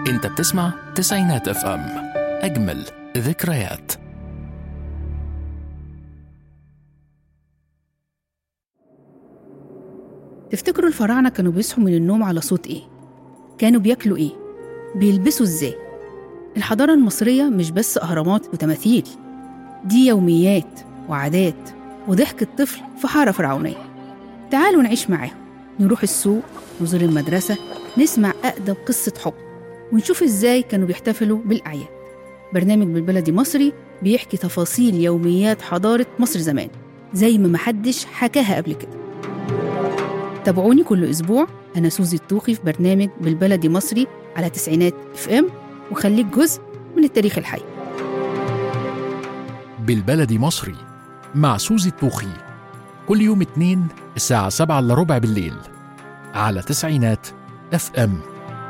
انت بتسمع تسعينات اف ام اجمل ذكريات تفتكروا الفراعنة كانوا بيصحوا من النوم على صوت إيه؟ كانوا بياكلوا إيه؟ بيلبسوا إزاي؟ الحضارة المصرية مش بس أهرامات وتماثيل دي يوميات وعادات وضحك الطفل في حارة فرعونية تعالوا نعيش معاهم نروح السوق نزور المدرسة نسمع أقدم قصة حب ونشوف إزاي كانوا بيحتفلوا بالأعياد برنامج بالبلدي مصري بيحكي تفاصيل يوميات حضارة مصر زمان زي ما محدش حكاها قبل كده تابعوني كل أسبوع أنا سوزي الطوخي في برنامج بالبلدي مصري على تسعينات اف ام وخليك جزء من التاريخ الحي بالبلدي مصري مع سوزي الطوخي كل يوم اتنين الساعة سبعة إلا ربع بالليل على تسعينات اف ام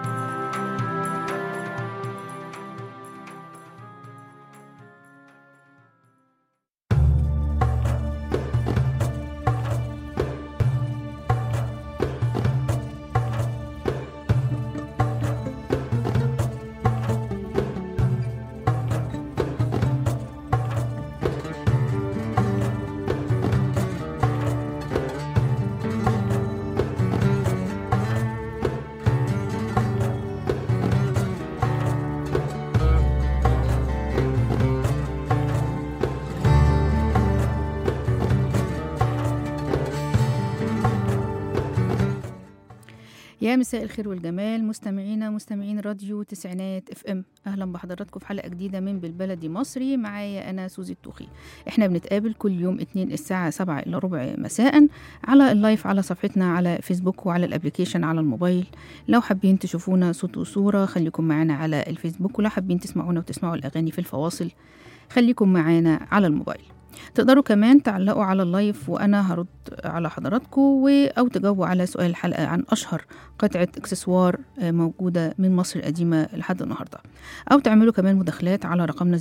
يا مساء الخير والجمال مستمعينا مستمعين راديو تسعينات اف ام اهلا بحضراتكم في حلقه جديده من بالبلدي مصري معايا انا سوزي الطوخي احنا بنتقابل كل يوم اتنين الساعه سبعة الا ربع مساء على اللايف على صفحتنا على فيسبوك وعلى الابليكيشن على الموبايل لو حابين تشوفونا صوت وصوره خليكم معانا على الفيسبوك ولو حابين تسمعونا وتسمعوا الاغاني في الفواصل خليكم معانا على الموبايل تقدروا كمان تعلقوا على اللايف وانا هرد على حضراتكم و... او تجاوبوا على سؤال الحلقه عن اشهر قطعه اكسسوار آه، موجوده من مصر القديمه لحد النهارده او تعملوا كمان مداخلات على رقمنا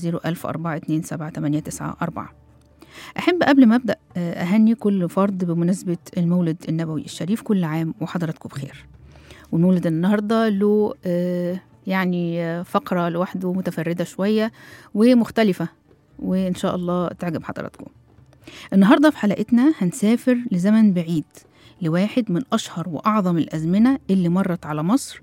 010427894 احب قبل ما ابدا آه، اهني كل فرد بمناسبه المولد النبوي الشريف كل عام وحضراتكم بخير والمولد النهارده له آه، يعني آه، فقره لوحده متفرده شويه ومختلفه وإن شاء الله تعجب حضراتكم النهاردة في حلقتنا هنسافر لزمن بعيد لواحد من أشهر وأعظم الأزمنة اللي مرت على مصر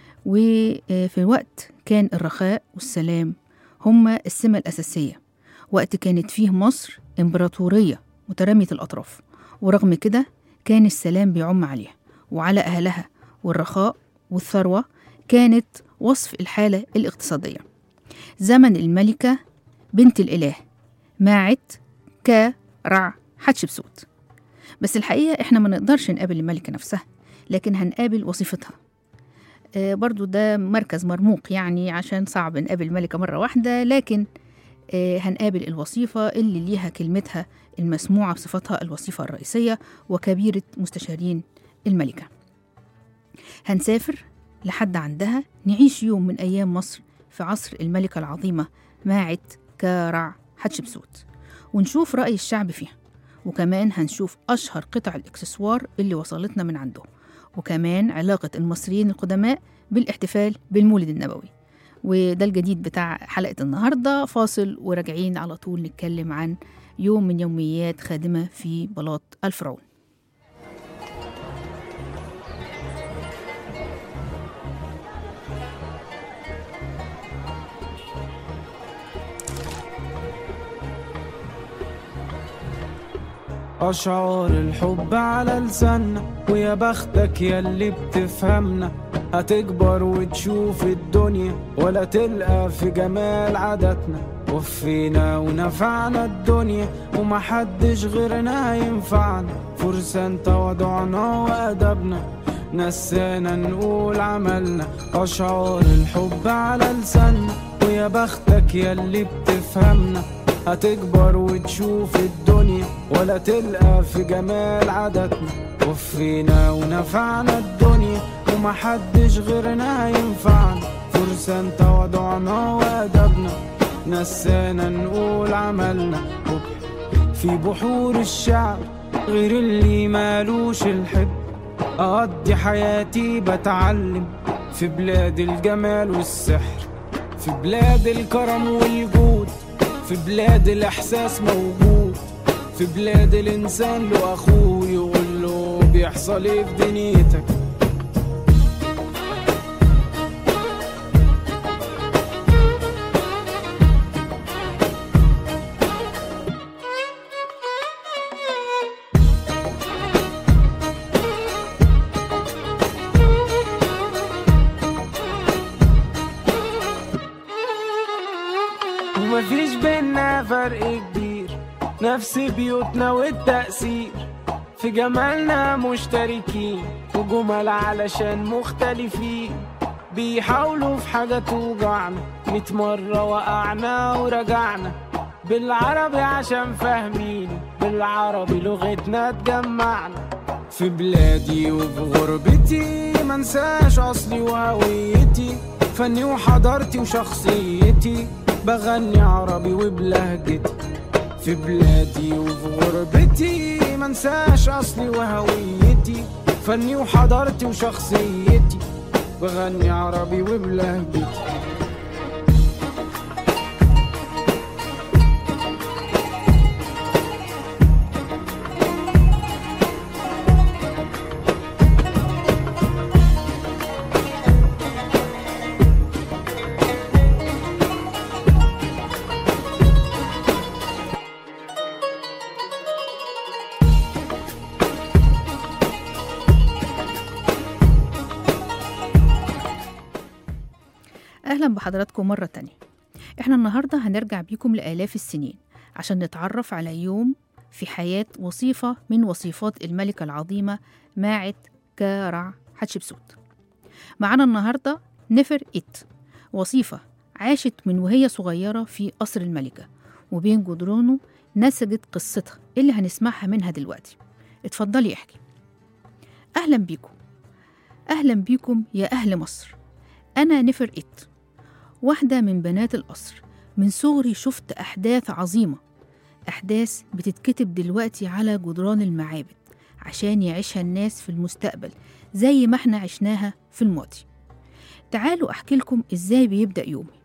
وفي وقت كان الرخاء والسلام هما السمة الأساسية وقت كانت فيه مصر إمبراطورية مترامية الأطراف ورغم كده كان السلام بيعم عليها وعلى أهلها والرخاء والثروة كانت وصف الحالة الاقتصادية زمن الملكة بنت الإله ماعت كرع حتشبسوت بس الحقيقة إحنا ما نقدرش نقابل الملكة نفسها لكن هنقابل وظيفتها آه برضو ده مركز مرموق يعني عشان صعب نقابل ملكة مرة واحدة لكن آه هنقابل الوظيفة اللي ليها كلمتها المسموعة بصفتها الوظيفة الرئيسية وكبيرة مستشارين الملكة هنسافر لحد عندها نعيش يوم من أيام مصر في عصر الملكة العظيمة ماعت كرع حتشبسوت ونشوف رأي الشعب فيها وكمان هنشوف أشهر قطع الإكسسوار اللي وصلتنا من عندهم وكمان علاقة المصريين القدماء بالاحتفال بالمولد النبوي وده الجديد بتاع حلقة النهاردة فاصل وراجعين على طول نتكلم عن يوم من يوميات خادمة في بلاط الفرعون أشعار الحب على لساننا ويا بختك ياللي بتفهمنا هتكبر وتشوف الدنيا ولا تلقى في جمال عاداتنا وفينا ونفعنا الدنيا ومحدش غيرنا ينفعنا فرسان تواضعنا وأدبنا نسانا نقول عملنا أشعار الحب على لساننا ويا بختك ياللي بتفهمنا هتكبر وتشوف الدنيا ولا تلقى في جمال عاداتنا وفينا ونفعنا الدنيا ومحدش غيرنا ينفعنا فرسان تواضعنا وأدبنا نسانا نقول عملنا في بحور الشعب غير اللي مالوش الحب أقضي حياتي بتعلم في بلاد الجمال والسحر في بلاد الكرم والجود في بلاد الإحساس موجود في بلاد الإنسان له أخوه يقول له بيحصل إيه في دنيتك ومفيش بينا فرق كبير نفس بيوتنا والتأثير في جمالنا مشتركين وجمل علشان مختلفين بيحاولوا في حاجة توجعنا ميت مرة وقعنا ورجعنا بالعربي عشان فاهمين بالعربي لغتنا تجمعنا في بلادي وفي غربتي منساش أصلي وهويتي فني وحضارتي وشخصيتي بغني عربي وبلهجتي في بلادي وفي غربتي منساش أصلي وهويتي فني وحضارتي وشخصيتي بغني عربي وبلهجتي أهلا بحضراتكم مرة تانية إحنا النهاردة هنرجع بيكم لآلاف السنين عشان نتعرف على يوم في حياة وصيفة من وصيفات الملكة العظيمة ماعت كارع حتشبسوت معانا النهاردة نفر إت وصيفة عاشت من وهي صغيرة في قصر الملكة وبين جدرانه نسجت قصتها اللي هنسمعها منها دلوقتي اتفضلي احكي أهلا بيكم أهلا بيكم يا أهل مصر أنا نفر إت واحدة من بنات القصر من صغري شفت أحداث عظيمة أحداث بتتكتب دلوقتي على جدران المعابد عشان يعيشها الناس في المستقبل زي ما احنا عشناها في الماضي تعالوا أحكي لكم إزاي بيبدأ يومي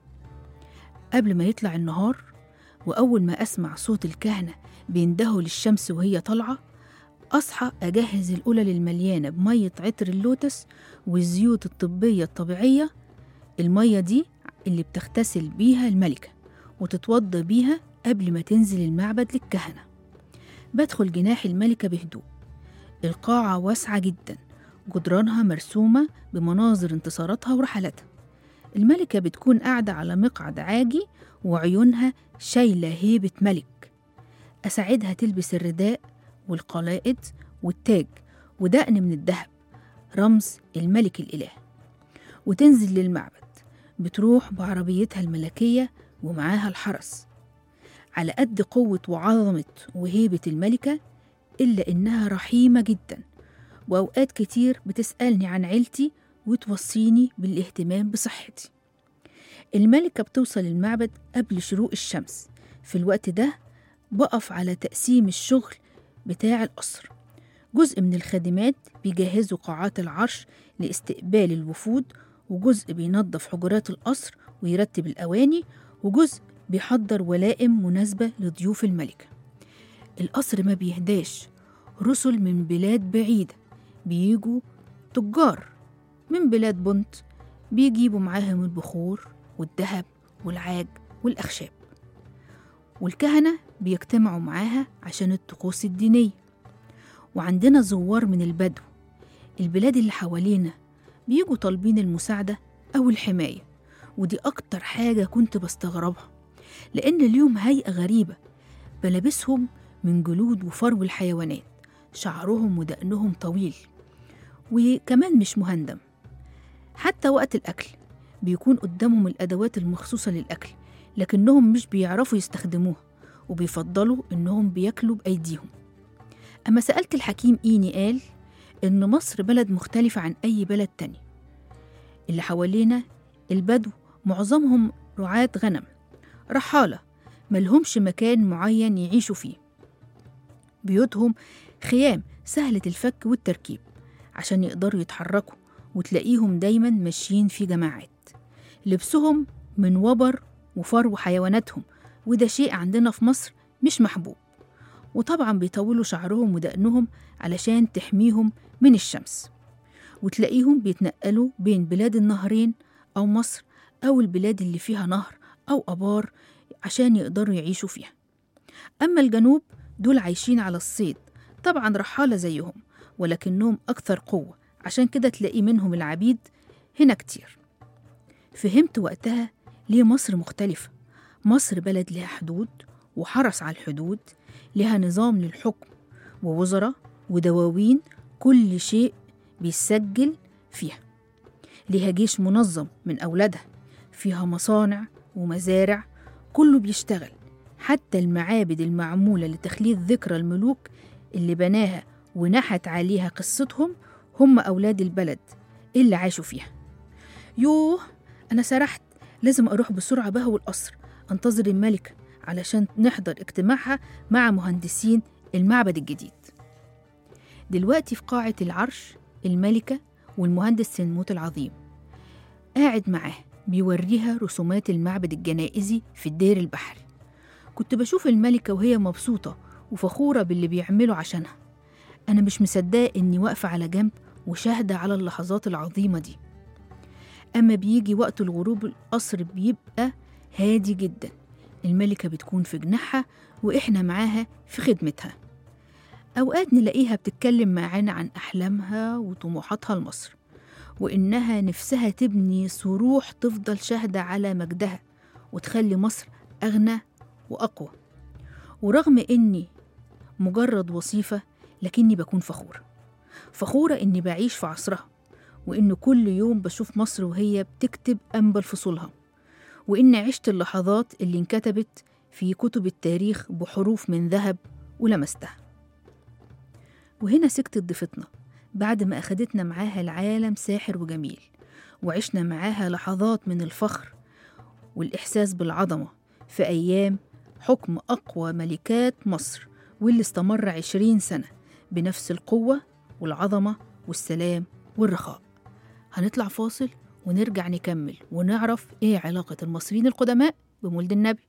قبل ما يطلع النهار وأول ما أسمع صوت الكهنة بيندهوا للشمس وهي طالعة أصحى أجهز القلل المليانة بمية عطر اللوتس والزيوت الطبية الطبيعية المية دي اللي بتغتسل بيها الملكة وتتوضى بيها قبل ما تنزل المعبد للكهنة بدخل جناح الملكة بهدوء القاعة واسعة جدا جدرانها مرسومة بمناظر انتصاراتها ورحلاتها الملكة بتكون قاعدة على مقعد عاجي وعيونها شايلة هيبة ملك أساعدها تلبس الرداء والقلائد والتاج ودقن من الذهب رمز الملك الإله وتنزل للمعبد بتروح بعربيتها الملكية ومعاها الحرس على قد قوة وعظمة وهيبة الملكة إلا إنها رحيمة جدا وأوقات كتير بتسألني عن عيلتي وتوصيني بالاهتمام بصحتي الملكة بتوصل المعبد قبل شروق الشمس في الوقت ده بقف على تقسيم الشغل بتاع القصر جزء من الخادمات بيجهزوا قاعات العرش لاستقبال الوفود وجزء بينظف حجرات القصر ويرتب الأواني وجزء بيحضر ولائم مناسبة لضيوف الملكة القصر ما بيهداش رسل من بلاد بعيدة بيجوا تجار من بلاد بنت بيجيبوا معاهم البخور والذهب والعاج والأخشاب والكهنة بيجتمعوا معاها عشان الطقوس الدينية وعندنا زوار من البدو البلاد اللي حوالينا بيجوا طالبين المساعدة أو الحماية ودي أكتر حاجة كنت بستغربها لأن اليوم هيئة غريبة ملابسهم من جلود وفرو الحيوانات شعرهم ودقنهم طويل وكمان مش مهندم حتى وقت الأكل بيكون قدامهم الأدوات المخصوصة للأكل لكنهم مش بيعرفوا يستخدموها وبيفضلوا إنهم بياكلوا بأيديهم أما سألت الحكيم إيني قال إن مصر بلد مختلفة عن أي بلد تاني اللي حوالينا البدو معظمهم رعاة غنم رحالة ملهمش مكان معين يعيشوا فيه بيوتهم خيام سهلة الفك والتركيب عشان يقدروا يتحركوا وتلاقيهم دايما ماشيين في جماعات لبسهم من وبر وفرو حيواناتهم وده شيء عندنا في مصر مش محبوب وطبعا بيطولوا شعرهم ودقنهم علشان تحميهم من الشمس وتلاقيهم بيتنقلوا بين بلاد النهرين أو مصر أو البلاد اللي فيها نهر أو أبار عشان يقدروا يعيشوا فيها أما الجنوب دول عايشين على الصيد طبعا رحالة زيهم ولكنهم أكثر قوة عشان كده تلاقي منهم العبيد هنا كتير فهمت وقتها ليه مصر مختلفة مصر بلد لها حدود وحرس على الحدود لها نظام للحكم ووزراء ودواوين كل شيء بيسجل فيها ليها جيش منظم من أولادها فيها مصانع ومزارع كله بيشتغل حتى المعابد المعمولة لتخليد ذكرى الملوك اللي بناها ونحت عليها قصتهم هم أولاد البلد اللي عاشوا فيها يوه أنا سرحت لازم أروح بسرعة بها والقصر أنتظر الملكة علشان نحضر اجتماعها مع مهندسين المعبد الجديد دلوقتي في قاعة العرش الملكة والمهندس سنموت العظيم قاعد معاه بيوريها رسومات المعبد الجنائزي في الدير البحري كنت بشوف الملكة وهي مبسوطة وفخورة باللي بيعمله عشانها أنا مش مصدقة إني واقفة على جنب وشاهدة على اللحظات العظيمة دي أما بيجي وقت الغروب القصر بيبقى هادي جدا الملكة بتكون في جناحها وإحنا معاها في خدمتها أوقات نلاقيها بتتكلم معانا عن أحلامها وطموحاتها لمصر وإنها نفسها تبني صروح تفضل شاهدة على مجدها وتخلي مصر أغنى وأقوى ورغم إني مجرد وظيفة لكني بكون فخورة فخورة إني بعيش في عصرها وإن كل يوم بشوف مصر وهي بتكتب أنبل فصولها وإن عشت اللحظات اللي انكتبت في كتب التاريخ بحروف من ذهب ولمستها وهنا سكتت ضيفتنا بعد ما أخدتنا معاها العالم ساحر وجميل وعشنا معاها لحظات من الفخر والإحساس بالعظمة في أيام حكم أقوى ملكات مصر واللي استمر عشرين سنة بنفس القوة والعظمة والسلام والرخاء هنطلع فاصل ونرجع نكمل ونعرف إيه علاقة المصريين القدماء بمولد النبي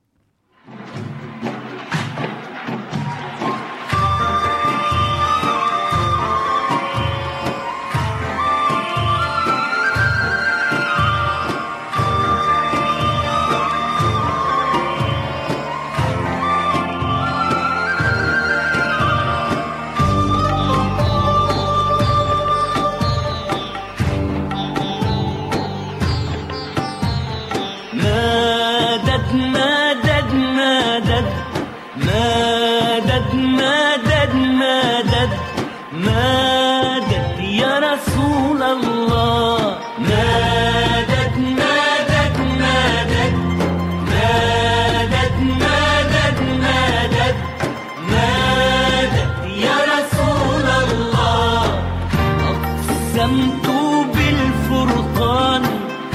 مدد مدد مدد مدد مدد مدد مدد يا رسول الله مدد مدد مدد مدد مدد مدد مدد يا رسول الله أقسمت بالفرقان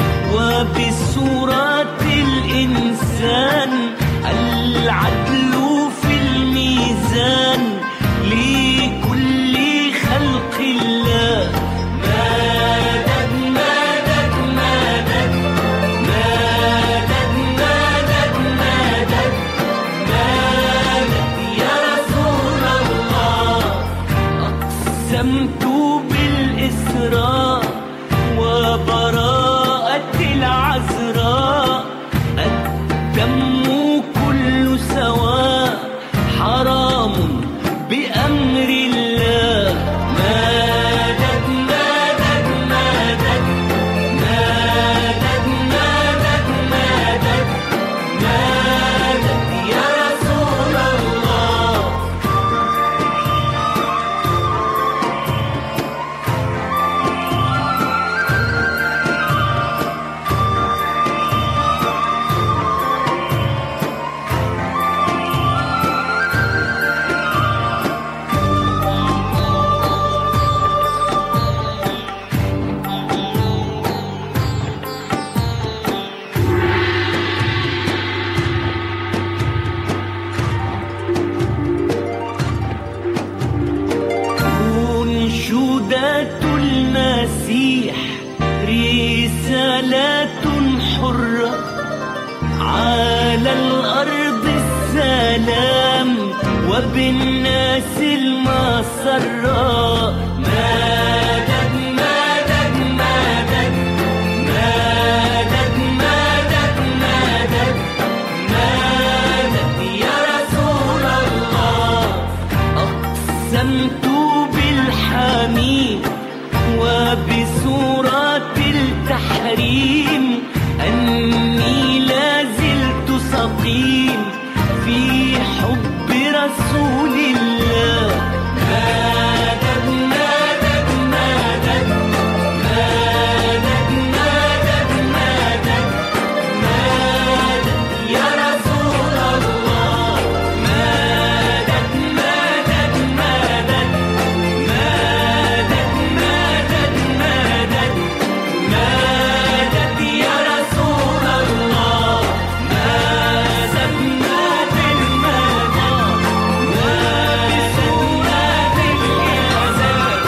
وبسورة الإنسان العدل في الميزان لكل خلق الله مدد مدد مدد مدد مدد مدد مدد يا رسول الله أقسمت بالإسراء وبراءة العذراء الدم كل سواء حرام بأمر الله مدد مدد مدد مدد مدد مدد مدد يا رسول الله المسيح رسالة حرة على الأرض السلام وبالناس المسرة مدد مدد مدد مدد مدد مدد مدد يا رسول الله أقسمت بالحميد وبسورة التحريم أني لا زلت سقيم في حب رسول الله مدد مدد مدد مدد مدد مدد مدد يا رسول الله مدد مدد مدد مدد مدد مدد مدد يا رسول الله مسكنا بالمدى وبسورة الإحسان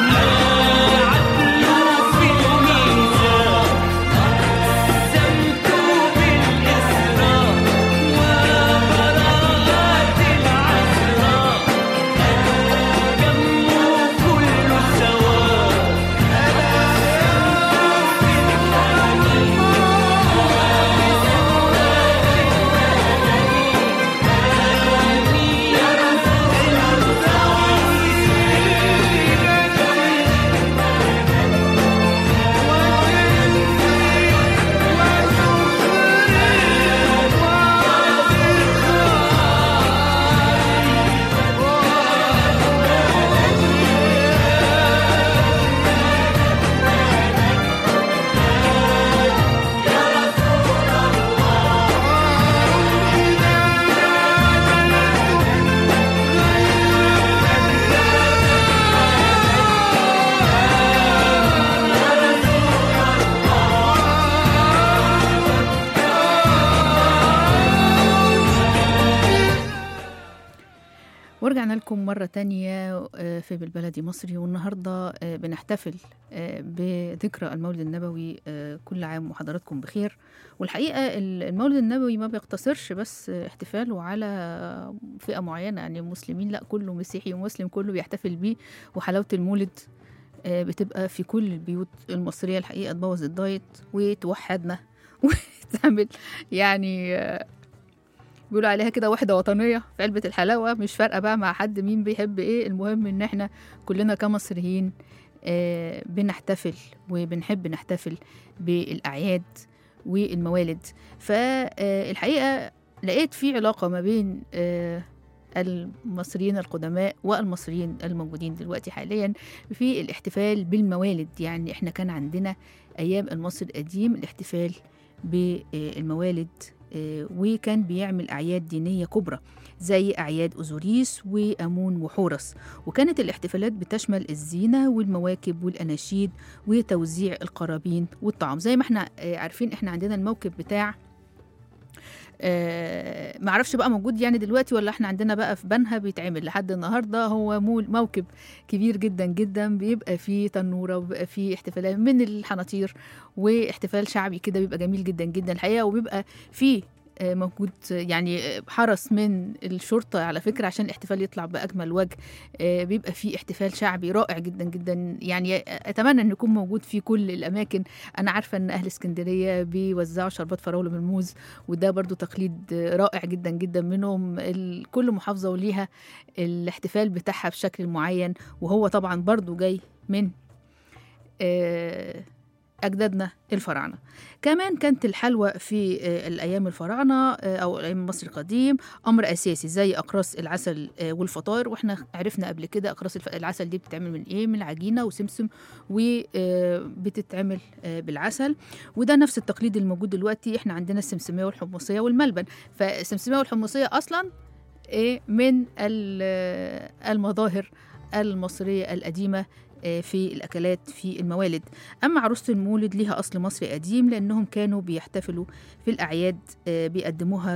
نعدل في الميزان أقسمت بالإسراء وبراءة العذراء الجم كل سواء ورجعنا لكم مرة تانية آه، في بالبلدي مصري والنهاردة آه، بنحتفل آه، بذكرى المولد النبوي آه، كل عام وحضراتكم بخير والحقيقة ال- المولد النبوي ما بيقتصرش بس آه، احتفاله على فئة معينة يعني مسلمين لا كله مسيحي ومسلم كله بيحتفل بيه وحلاوة المولد آه، بتبقى في كل البيوت المصرية الحقيقة تبوظ الدايت وتوحدنا وتعمل يعني آه، بيقولوا عليها كده وحدة وطنية في علبة الحلاوة مش فارقة بقى مع حد مين بيحب ايه المهم ان احنا كلنا كمصريين آه، بنحتفل وبنحب نحتفل بالأعياد والموالد فالحقيقة لقيت في علاقة ما بين آه، المصريين القدماء والمصريين الموجودين دلوقتي حاليا في الاحتفال بالموالد يعني احنا كان عندنا أيام المصري القديم الاحتفال بالموالد آه، وكان بيعمل أعياد دينية كبرى زي أعياد أوزوريس وأمون وحورس وكانت الاحتفالات بتشمل الزينة والمواكب والأناشيد وتوزيع القرابين والطعام زي ما احنا آه، عارفين احنا عندنا الموكب بتاع آه، معرفش بقى موجود يعني دلوقتي ولا احنا عندنا بقى في بنها بيتعمل لحد النهارده هو مول موكب كبير جدا جدا بيبقى فيه تنوره وبيبقى فيه احتفالات من الحناطير واحتفال شعبي كده بيبقى جميل جدا جدا الحقيقه وبيبقى فيه آه، موجود آه، يعني آه، حرس من الشرطة على فكرة عشان الاحتفال يطلع بأجمل وجه آه، بيبقى فيه احتفال شعبي رائع جدا جدا يعني أتمنى أن يكون موجود في كل الأماكن أنا عارفة أن أهل اسكندرية بيوزعوا شربات فراولة بالموز وده برضو تقليد آه، رائع جدا جدا منهم ال- كل محافظة وليها الاحتفال بتاعها بشكل معين وهو طبعا برضو جاي من آه، أجدادنا الفراعنة كمان كانت الحلوى في آه، الأيام الفراعنة آه، أو أيام مصر القديم أمر أساسي زي أقراص العسل آه، والفطاير وإحنا عرفنا قبل كده أقراص الف- العسل دي بتتعمل من إيه من العجينة وسمسم وبتتعمل بالعسل وده نفس التقليد الموجود دلوقتي إحنا عندنا السمسمية والحمصية والملبن فالسمسمية والحمصية أصلا إيه من ال- المظاهر المصرية القديمة آه، في الأكلات في الموالد أما عروسة المولد ليها أصل مصري قديم لأنهم كانوا بيحتفلوا في الأعياد آه، بيقدموها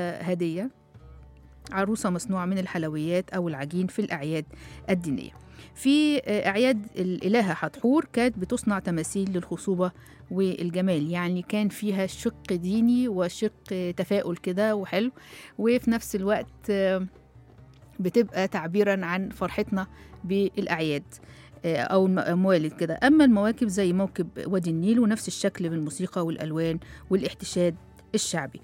كهدية عروسة مصنوعة من الحلويات أو العجين في الأعياد الدينية في آه، أعياد الإلهة حتحور كانت بتصنع تماثيل للخصوبة والجمال يعني كان فيها شق ديني وشق آه، تفاؤل كده وحلو وفي نفس الوقت آه، بتبقى تعبيرا عن فرحتنا بالأعياد آه، أو الم- الموالد كده أما المواكب زي موكب وادي النيل ونفس الشكل بالموسيقى والألوان والاحتشاد الشعبي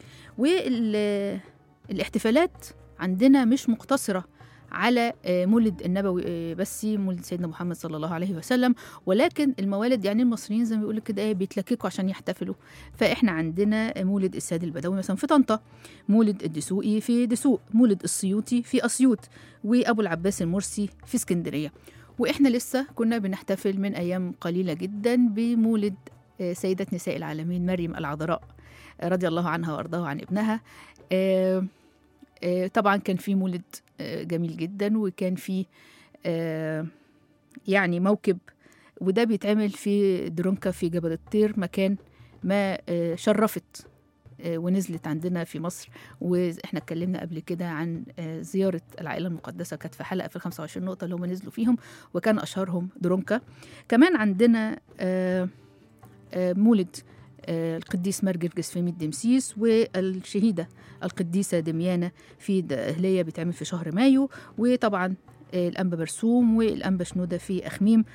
والاحتفالات عندنا مش مقتصرة على آه، مولد النبوي آه، بس مولد سيدنا محمد صلى الله عليه وسلم ولكن الموالد يعني المصريين زي ما بيقولوا كده ايه بيتلككوا عشان يحتفلوا فاحنا عندنا مولد السيد البدوي مثلا في طنطا مولد الدسوقي في دسوق مولد السيوطي في اسيوط وابو العباس المرسي في اسكندريه واحنا لسه كنا بنحتفل من ايام قليله جدا بمولد آه، سيده نساء العالمين مريم العذراء آه، رضي الله عنها وارضاها عن ابنها آه، آه، طبعا كان في مولد آه، جميل جدا وكان في آه، يعني موكب وده بيتعمل في درونكا في جبل الطير مكان ما آه، شرفت آه، ونزلت عندنا في مصر واحنا اتكلمنا قبل كده عن آه، زياره العائله المقدسه كانت في حلقه في ال 25 نقطه اللي هم نزلوا فيهم وكان اشهرهم درونكا كمان عندنا آه، آه، مولد آه، القديس مرجرجس في ميت دمسيس والشهيده القديسه دميانه في دقهليه بيتعمل في شهر مايو وطبعا آه، الانبا برسوم والانبا شنوده في اخميم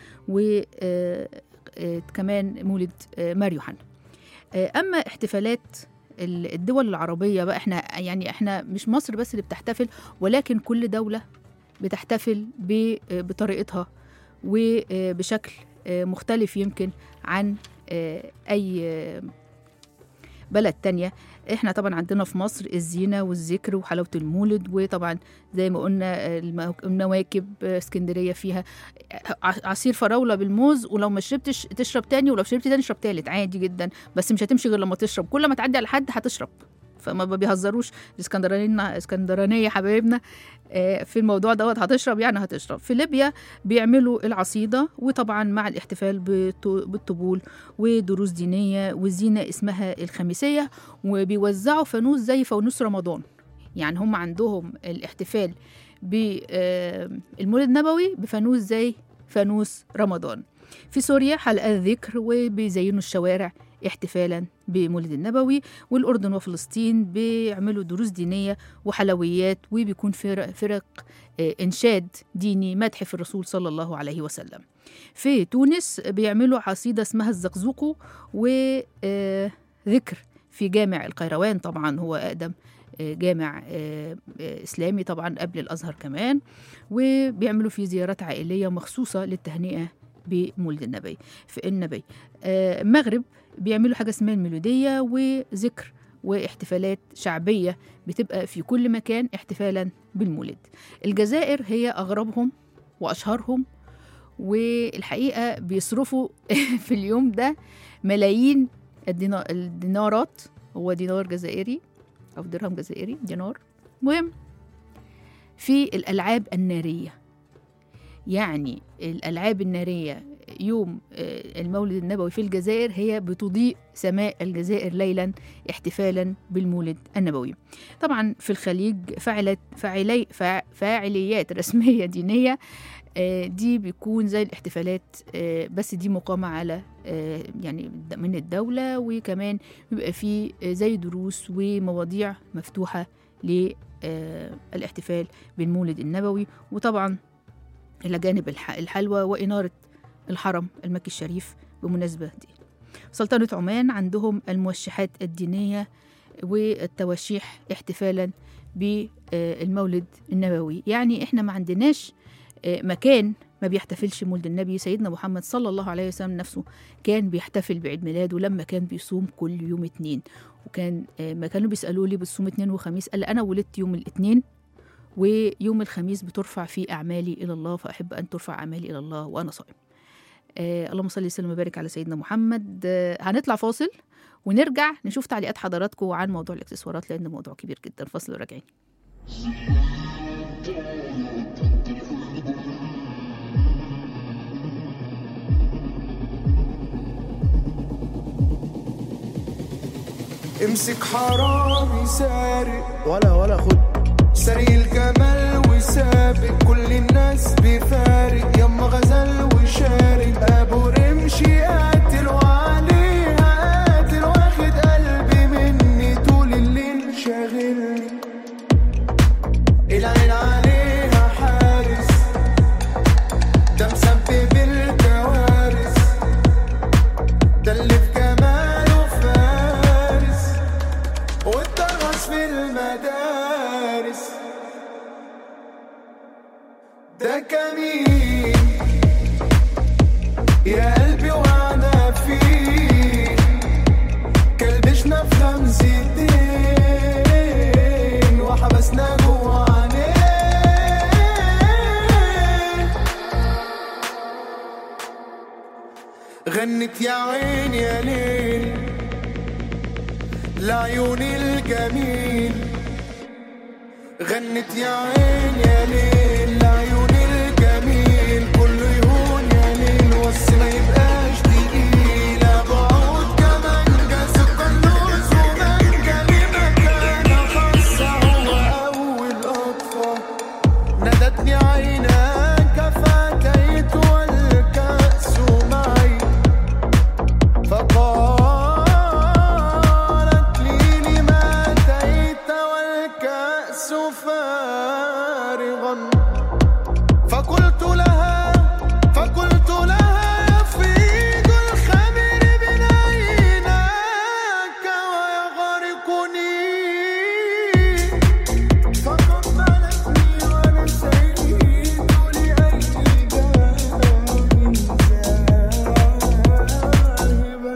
وكمان مولد آه، مار يوحنا آه، اما احتفالات ال- الدول العربيه بقى احنا يعني احنا مش مصر بس اللي بتحتفل ولكن كل دوله بتحتفل ب- آه، بطريقتها وبشكل آه، مختلف يمكن عن آه، اي آه، بلد تانية احنا طبعا عندنا في مصر الزينة والذكر وحلاوة المولد وطبعا زي ما قلنا آه، المو- المواكب آه، اسكندرية فيها ع- عصير فراولة بالموز ولو ما شربتش تشرب تاني ولو شربت تاني اشرب تالت عادي جدا بس مش هتمشي غير لما تشرب كل ما تعدي على حد هتشرب فما بيهزروش الاسكندرانيين اسكندرانية حبايبنا آه، في الموضوع دوت هتشرب يعني هتشرب في ليبيا بيعملوا العصيدة وطبعا مع الاحتفال بالط- بالطبول ودروس دينية وزينة اسمها الخميسية وبيوزعوا فانوس زي فانوس رمضان يعني هم عندهم الاحتفال بالمولد النبوي بفانوس زي فانوس رمضان في سوريا حلقات ذكر وبيزينوا الشوارع احتفالا بمولد النبوي والأردن وفلسطين بيعملوا دروس دينية وحلويات وبيكون فرق, فرق آه، إنشاد ديني مدح في الرسول صلى الله عليه وسلم في تونس بيعملوا عصيدة اسمها الزقزوقو وذكر في جامع القيروان طبعا هو أقدم آه، جامع آه، آه، إسلامي طبعا قبل الأزهر كمان وبيعملوا فيه زيارات عائلية مخصوصة للتهنئة بمولد النبي في النبي آه، المغرب بيعملوا حاجة اسمها الميلودية وذكر واحتفالات شعبية بتبقى في كل مكان احتفالا بالمولد الجزائر هي أغربهم وأشهرهم والحقيقة بيصرفوا في اليوم ده ملايين الدينا- الدينارات هو دينار جزائري أو درهم جزائري دينار مهم في الألعاب النارية يعني الألعاب النارية يوم آه، المولد النبوي في الجزائر هي بتضيء سماء الجزائر ليلا احتفالا بالمولد النبوي طبعا في الخليج فعلت فعلي فع- فاعليات رسمية دينية آه، دي بيكون زي الاحتفالات آه، بس دي مقامة على آه، يعني من الدولة وكمان بيبقى فيه آه، زي دروس ومواضيع مفتوحة للاحتفال بالمولد النبوي وطبعا إلى جانب الح- الحلوى وإنارة الحرم المكي الشريف بمناسبة دي سلطنة عمان عندهم الموشحات الدينية والتواشيح احتفالا بالمولد النبوي يعني احنا ما عندناش آه، مكان ما بيحتفلش مولد النبي سيدنا محمد صلى الله عليه وسلم نفسه كان بيحتفل بعيد ميلاده لما كان بيصوم كل يوم اتنين وكان آه، ما كانوا بيسألوا لي بتصوم اتنين وخميس قال أنا ولدت يوم الاثنين ويوم الخميس بترفع فيه أعمالي إلى الله فأحب أن ترفع أعمالي إلى الله وأنا صائم آه اللهم صل وسلم وبارك على سيدنا محمد آه هنطلع فاصل ونرجع نشوف تعليقات حضراتكم عن موضوع الاكسسوارات لأن موضوع كبير جدا فاصل وراجعين امسك حرامي سارق ولا ولا خد سري الجمال وسابق كل الناس بفارق يما غزل وشارب ابو رمشي قاتل وعليها قاتل واخد قلبي مني طول الليل شاغلني العين عليها حارس ده مسبب الكوارث ده اللي في جماله فارس والدرس في المدارس ده كمين يا قلبي وانا فيه كلبشنا في خمستين وحبسنا جوه عينيه غنت يا عين يا ليل لعيون الجميل غنت يا عين يا ليل لعيون الجميل كله يهون يا ليل وص ما يبقاش تقيل ابعد كمان جاز القنوس ومانجا لمكانة خاصة هو أول أطفال نادتني عيناك فاتيت والكأس معي فقالت لي لما أتيت والكأس فارغا فقلت لها فقلت لها يفيض الخمر من عيناك ويغرقني فقبلتني ونسيت لأي جانب ذاهبا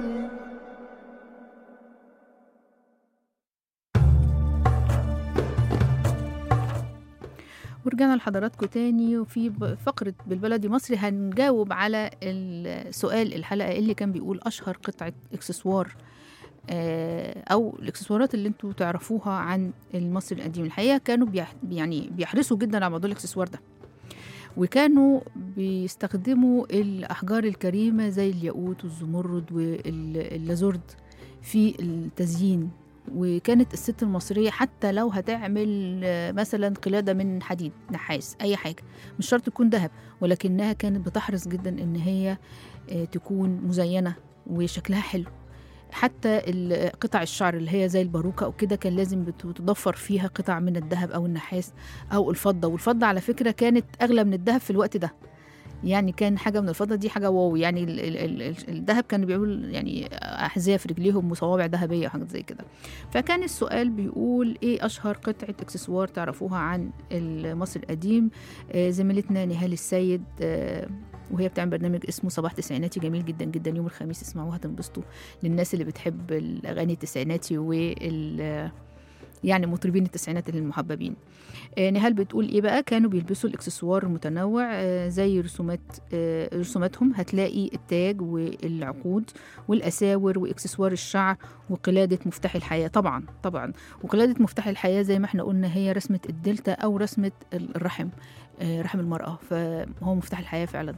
ورجعنا لحضراتكم تاني وفي ب- فقرة بالبلدي مصري هنجاوب على السؤال الحلقة اللي كان بيقول أشهر قطعة إكسسوار آه، أو الإكسسوارات اللي انتوا تعرفوها عن المصري القديم الحقيقة كانوا بيح يعني بيحرصوا جدا على موضوع الإكسسوار ده وكانوا بيستخدموا الأحجار الكريمة زي الياقوت والزمرد واللازورد في التزيين وكانت الست المصرية حتى لو هتعمل آه، مثلا قلادة من حديد نحاس أي حاجة مش شرط تكون ذهب ولكنها كانت بتحرص جدا إن هي آه، تكون مزينة وشكلها حلو حتى ال- قطع الشعر اللي هي زي الباروكة أو كده كان لازم بت- تضفر فيها قطع من الذهب أو النحاس أو الفضة والفضة على فكرة كانت أغلى من الذهب في الوقت ده يعني كان حاجة من الفضة دي حاجة واو يعني ال- ال- ال- ال- الذهب كانوا بيعملوا يعني أحذية في رجليهم وصوابع ذهبية وحاجات زي كده فكان السؤال بيقول ايه اشهر قطعه اكسسوار تعرفوها عن المصري القديم آه زميلتنا نهال السيد آه وهي بتعمل برنامج اسمه صباح تسعيناتي جميل جدا جدا يوم الخميس اسمعوها هتنبسطوا للناس اللي بتحب الاغاني التسعيناتي وال يعني مطربين التسعينات المحببين آه، نهال بتقول ايه بقى كانوا بيلبسوا الاكسسوار المتنوع آه، زي رسومات آه، رسوماتهم هتلاقي التاج والعقود والاساور واكسسوار الشعر وقلادة مفتاح الحياة طبعا طبعا وقلادة مفتاح الحياة زي ما احنا قلنا هي رسمة الدلتا أو رسمة الرحم آه، رحم المرأة فهو مفتاح الحياة فعلا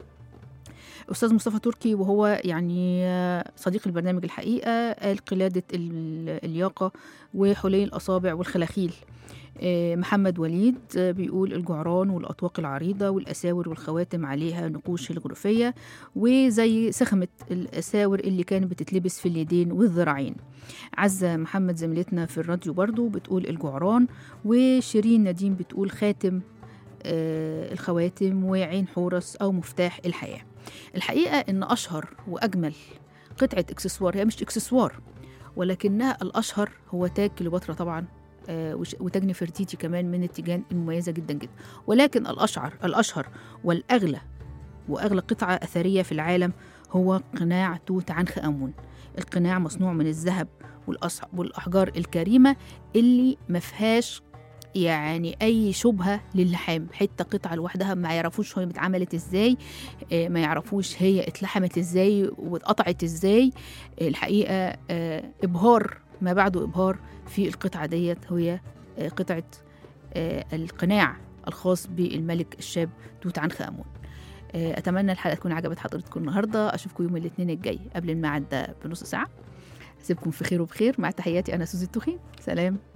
أستاذ مصطفى تركي وهو يعني آه، صديق البرنامج الحقيقة قال قلادة ال- الياقة وحلي الأصابع والخلاخيل آه، محمد وليد آه، بيقول الجعران والأطواق العريضة والأساور والخواتم عليها نقوش الغرفية وزي سخمة الأساور اللي كانت بتتلبس في اليدين والذراعين عزة محمد زميلتنا في الراديو برضو بتقول الجعران وشيرين نديم بتقول خاتم آه، الخواتم وعين حورس أو مفتاح الحياة الحقيقة إن أشهر وأجمل قطعة إكسسوار هي مش إكسسوار ولكنها الأشهر هو تاج كليوباترا طبعا آه، وش- وتاج نفرتيتي كمان من التيجان المميزة جدا جدا ولكن الأشعر الأشهر والأغلى وأغلى قطعة أثرية في العالم هو قناع توت عنخ آمون القناع مصنوع من الذهب والأص- والأحجار الكريمة اللي ما فيهاش يعني أي شبهة للحام حتة قطعة لوحدها ما يعرفوش هي اتعملت ازاي آه، ما يعرفوش هي اتلحمت ازاي واتقطعت ازاي آه، الحقيقة آه، إبهار ما بعده إبهار في القطعة ديت هي آه، قطعة آه، القناع الخاص بالملك الشاب توت عنخ آمون آه، أتمنى الحلقة تكون عجبت حضرتكم النهاردة أشوفكم يوم الاثنين الجاي قبل الميعاد ده بنص ساعة أسيبكم في خير وبخير مع تحياتي أنا سوزي التخين سلام